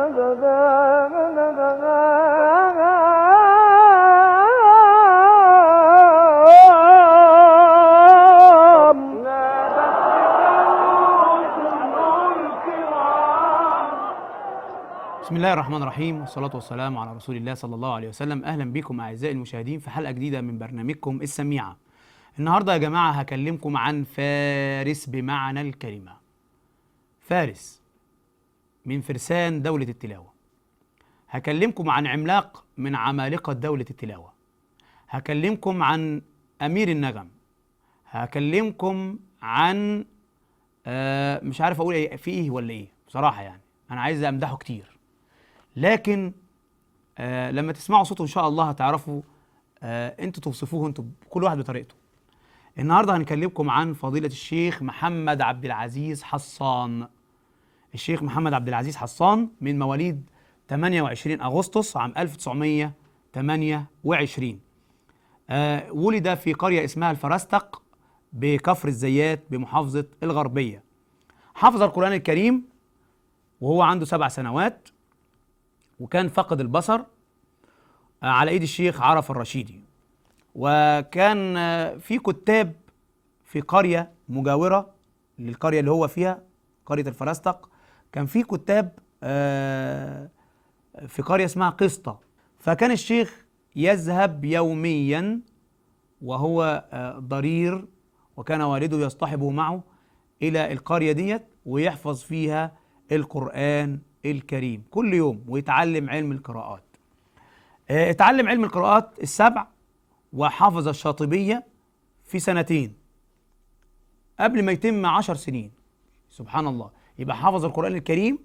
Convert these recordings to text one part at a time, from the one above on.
بسم الله الرحمن الرحيم والصلاة والسلام على رسول الله صلى الله عليه وسلم أهلا بكم أعزائي المشاهدين في حلقة جديدة من برنامجكم السميعة النهاردة يا جماعة هكلمكم عن فارس بمعنى الكلمة فارس من فرسان دولة التلاوة هكلمكم عن عملاق من عمالقة دولة التلاوة هكلمكم عن أمير النغم هكلمكم عن آه مش عارف أقول إيه في إيه ولا إيه بصراحة يعني أنا عايز أمدحه كتير لكن آه لما تسمعوا صوته ان شاء الله هتعرفوا آه انتوا توصفوه انتوا كل واحد بطريقته النهارده هنكلمكم عن فضيله الشيخ محمد عبد العزيز حصان الشيخ محمد عبد العزيز حصان من مواليد 28 اغسطس عام 1928 آه ولد في قريه اسمها الفرستق بكفر الزيات بمحافظه الغربيه حفظ القران الكريم وهو عنده سبع سنوات وكان فقد البصر على ايد الشيخ عرف الرشيدي وكان في كتاب في قريه مجاوره للقريه اللي هو فيها قريه الفرستق كان في كتاب في قريه اسمها قسطه فكان الشيخ يذهب يوميا وهو ضرير وكان والده يصطحبه معه الى القريه ديت ويحفظ فيها القران الكريم كل يوم ويتعلم علم القراءات اه اتعلم علم القراءات السبع وحافظ الشاطبية في سنتين قبل ما يتم عشر سنين سبحان الله يبقى حافظ القرآن الكريم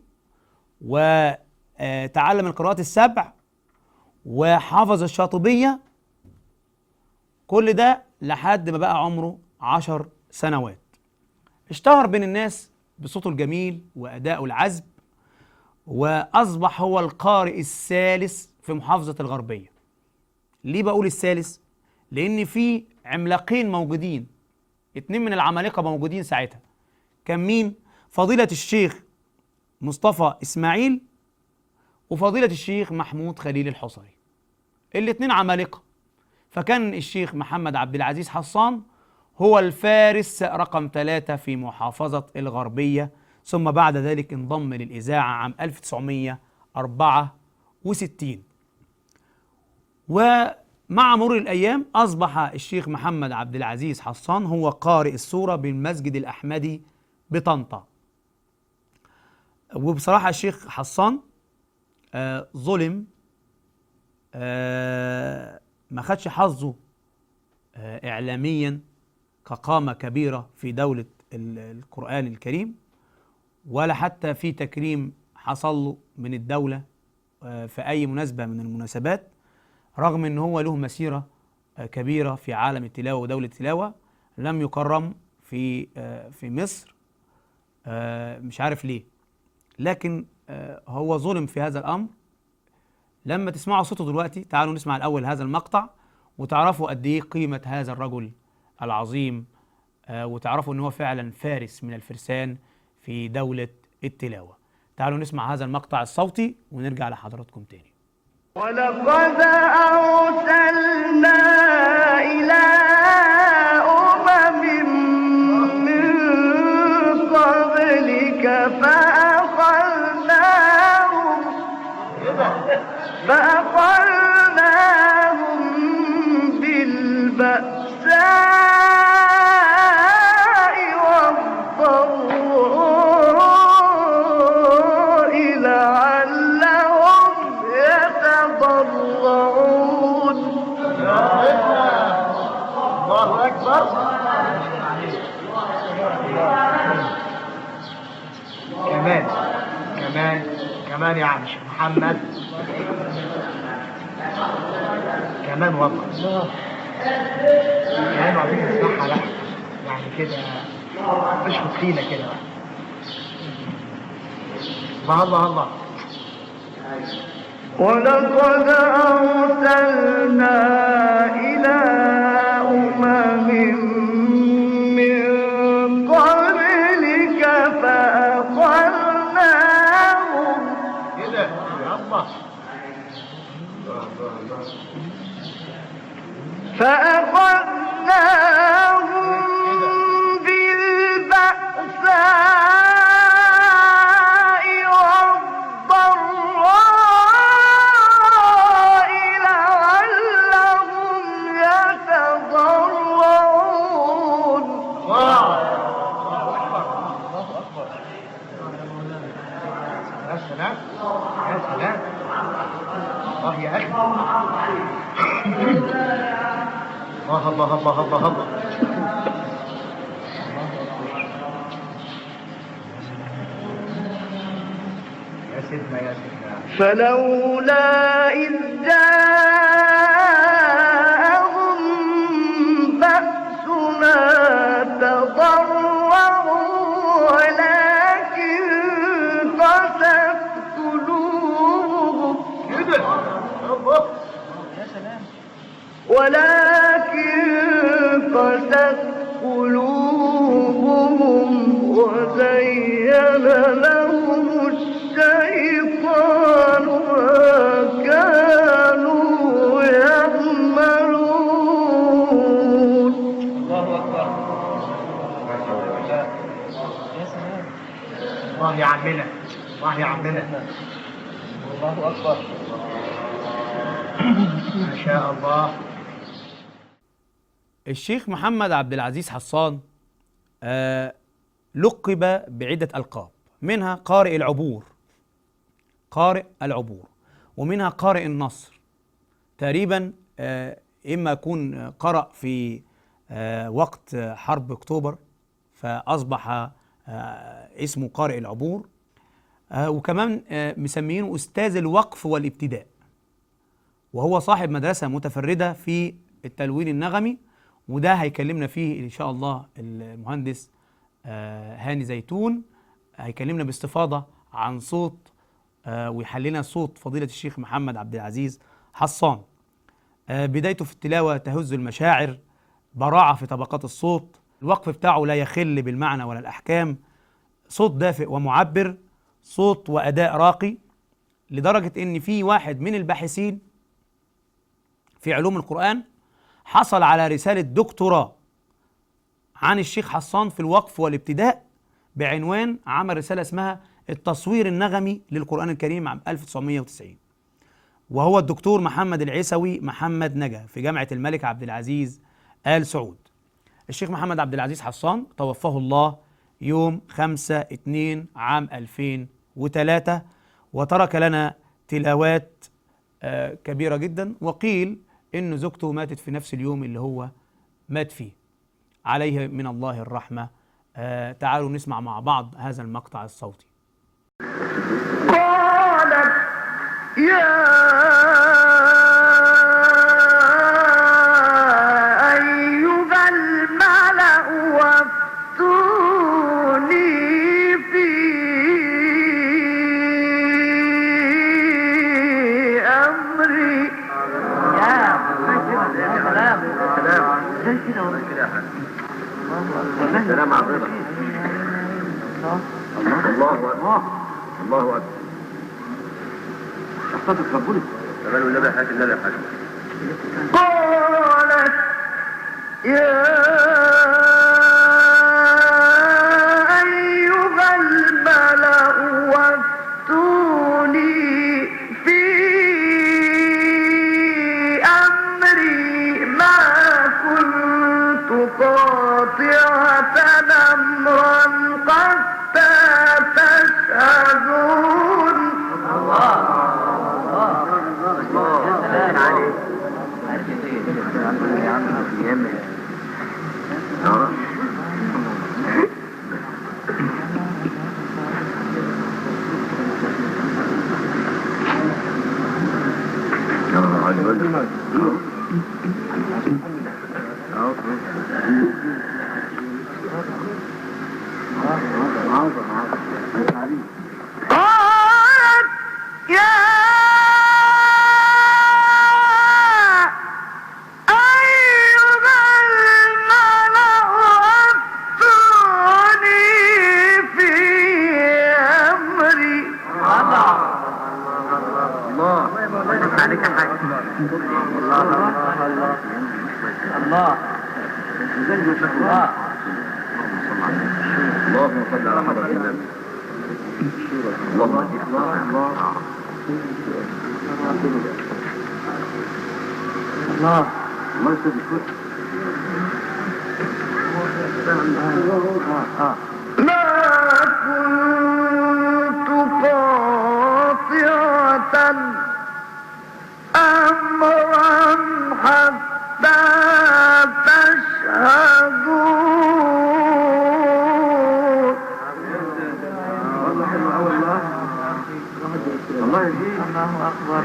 وتعلم القراءات السبع وحافظ الشاطبية كل ده لحد ما بقى عمره عشر سنوات اشتهر بين الناس بصوته الجميل وأدائه العذب واصبح هو القارئ الثالث في محافظه الغربيه ليه بقول الثالث لان في عملاقين موجودين اتنين من العمالقه موجودين ساعتها كان مين فضيله الشيخ مصطفى اسماعيل وفضيله الشيخ محمود خليل الحصري الاتنين عمالقه فكان الشيخ محمد عبد العزيز حصان هو الفارس رقم ثلاثة في محافظة الغربية ثم بعد ذلك انضم للإذاعة عام 1964 ومع مرور الأيام أصبح الشيخ محمد عبد العزيز حصان هو قارئ السورة بالمسجد الأحمدي بطنطا وبصراحة الشيخ حصان آه ظلم آه ما خدش حظه آه إعلاميا كقامة كبيرة في دولة القرآن الكريم ولا حتى في تكريم حصل له من الدولة في أي مناسبة من المناسبات رغم أن هو له مسيرة كبيرة في عالم التلاوة ودولة التلاوة لم يكرم في في مصر مش عارف ليه لكن هو ظلم في هذا الأمر لما تسمعوا صوته دلوقتي تعالوا نسمع الأول هذا المقطع وتعرفوا قد إيه قيمة هذا الرجل العظيم وتعرفوا أن هو فعلا فارس من الفرسان في دولة التلاوة تعالوا نسمع هذا المقطع الصوتي ونرجع لحضراتكم تاني ولقد أرسلنا إلى أمم من قبلك فأخذناهم فأخذناهم بالبأساء والضراء لعلهم يتضرعون الله أكبر كمان كمان كمان يا عم شيخ محمد كمان والله كمان وعايزين نسمعها بقى يعني كده اشفط فينا كده بقى الله الله الله ولقد أرسلنا إلى أمم من قبلك فأخذناهم الله فأخذناهم بالبأساء والضراء لعلهم يتضرعون يا سلام يا سلام الله يا اخي الله الله الله الله الله يا سيدنا يا سيدنا فلولا إذ جاءهم بأسنا تضرعوا ولكن قست قلوبهم كده الله ولكن قست قلوبهم وزين لهم الشيطان ما كانوا يعملون الله يا عمنا الله يا عمنا الله اكبر ما شاء الله الشيخ محمد عبد العزيز حصان آه لقب بعدة ألقاب منها قارئ العبور قارئ العبور ومنها قارئ النصر تقريبا آه إما يكون قرأ في آه وقت حرب أكتوبر فأصبح آه اسمه قارئ العبور آه وكمان آه مسمينه أستاذ الوقف والابتداء وهو صاحب مدرسة متفردة في التلوين النغمي وده هيكلمنا فيه إن شاء الله المهندس آه، هاني زيتون هيكلمنا باستفاضة عن صوت آه، ويحللنا صوت فضيلة الشيخ محمد عبد العزيز حصان آه، بدايته في التلاوة تهز المشاعر براعة في طبقات الصوت الوقف بتاعه لا يخل بالمعنى ولا الأحكام صوت دافئ ومعبر صوت وأداء راقي لدرجة إن في واحد من الباحثين في علوم القرآن حصل على رسالة دكتوراه عن الشيخ حصان في الوقف والابتداء بعنوان عمل رسالة اسمها التصوير النغمي للقرآن الكريم عام 1990 وهو الدكتور محمد العيسوي محمد نجا في جامعة الملك عبد العزيز آل سعود الشيخ محمد عبد العزيز حصان توفاه الله يوم 5 2 عام 2003 وترك لنا تلاوات آه، كبيرة جدا وقيل إن زوجته ماتت في نفس اليوم اللي هو مات فيه عليه من الله الرحمة آه، تعالوا نسمع مع بعض هذا المقطع الصوتي قالت يا أيها الملأ وافتوني في أمري سلام عظيم الله اكبر الله اكبر شخصيتك ربنا كمان والنبي حاكم النبي حاكم قالت يا أيها الملأ وافتوني في أمري ما كنت قاطعة أمرا حتى تشهدون قالت يا أيها الملأ أفتوني في أمري عليك يا حاج الله الله الله الله الله اللهم صل على حضرة النبي اللهم الله الله الله يسلمك ما كنت قاطعة أمرا حتى تشهدون والله حلو قوي الله الله يهديك الله أكبر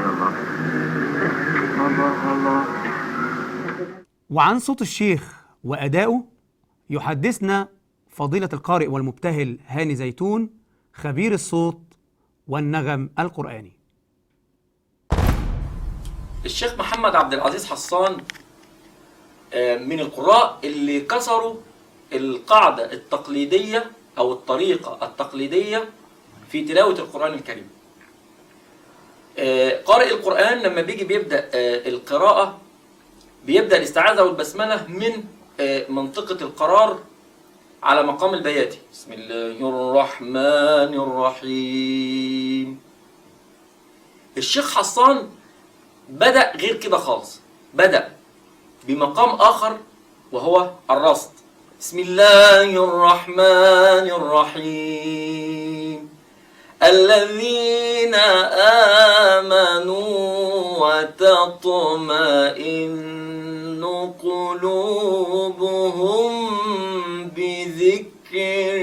الله الله وعن صوت الشيخ وأدائه يحدثنا فضيلة القارئ والمبتهل هاني زيتون خبير الصوت والنغم القرآني الشيخ محمد عبد العزيز حسان آه، من القراء اللي كسروا القاعدة التقليدية أو الطريقة التقليدية في تلاوة القرآن الكريم آه، قارئ القرآن لما بيجي بيبدأ آه، القراءة بيبدأ الاستعاذة والبسملة من آه، منطقة القرار على مقام البياتي بسم الله الرحمن الرحيم الشيخ حسان بدأ غير كده خالص بدأ بمقام آخر وهو الرصد بسم الله الرحمن الرحيم الذين آمنوا وتطمئن قلوبهم بذكر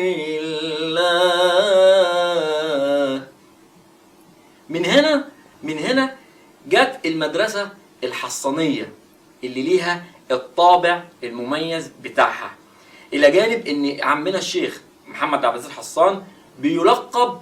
الله من هنا من هنا جت المدرسة الحصانية اللي ليها الطابع المميز بتاعها إلى جانب إن عمنا الشيخ محمد عبد العزيز حسان بيلقب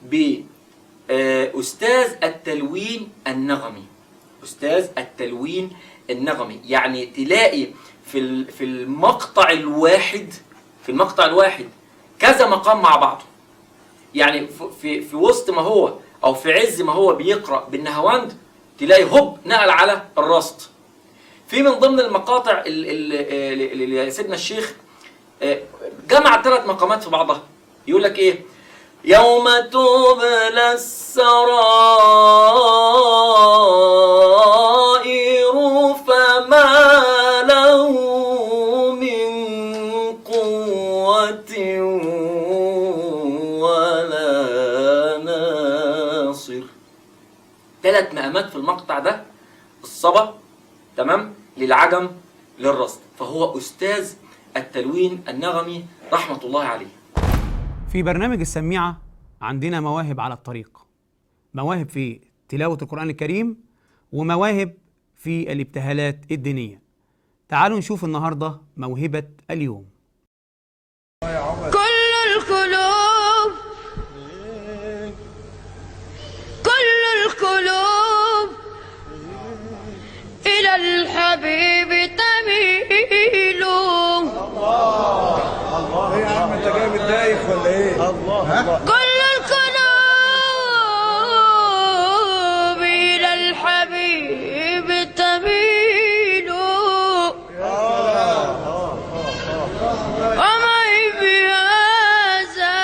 بأستاذ التلوين النغمي أستاذ التلوين النغمي يعني تلاقي في ال- في المقطع الواحد في المقطع الواحد كذا مقام مع بعضه يعني ف- في في وسط ما هو او في عز ما هو بيقرا بالنهواند تلاقي هوب نقل على الرصد في من ضمن المقاطع اللي, اللي سيدنا الشيخ آه، جمع ثلاث مقامات في بعضها يقول لك ايه يوم تبلى السرائر فما له من قوة ولا ناصر ثلاث مقامات في المقطع ده الصبا تمام للعجم للرصد فهو أستاذ التلوين النغمي رحمة الله عليه في برنامج السميعة عندنا مواهب على الطريق مواهب في تلاوة القرآن الكريم ومواهب في الابتهالات الدينية تعالوا نشوف النهاردة موهبة اليوم كل القلوب كل القلوب إلى الحبيب تميل ايه يا عم انت جاي متضايق ولا ايه؟ الله الله كل القلوب إلى الحبيب تميل ومعي بهذا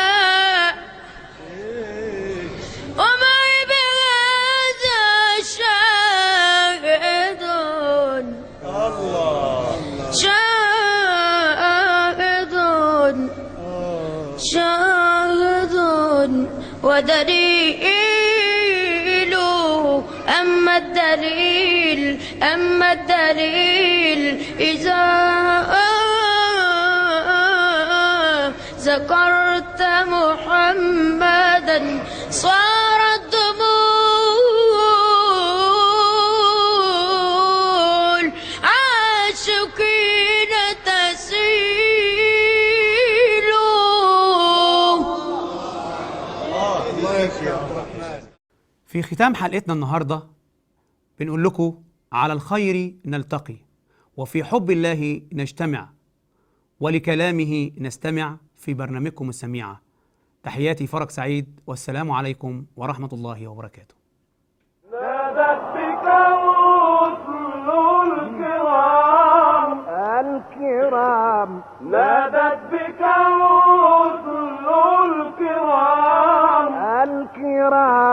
ومعي بهذا شاهد شاهد شاهد ودليل أما الدليل أما الدليل إذا ذكرت محمدا صارت دموع عاشقين تسيل الله يكفي يا عبد الرحمن في ختام حلقتنا النهاردة بنقول لكم على الخير نلتقي وفي حب الله نجتمع ولكلامه نستمع في برنامجكم السميعة تحياتي فرج سعيد والسلام عليكم ورحمة الله وبركاته نادت بك الكرام نادت بك الرسل الكرام الكرام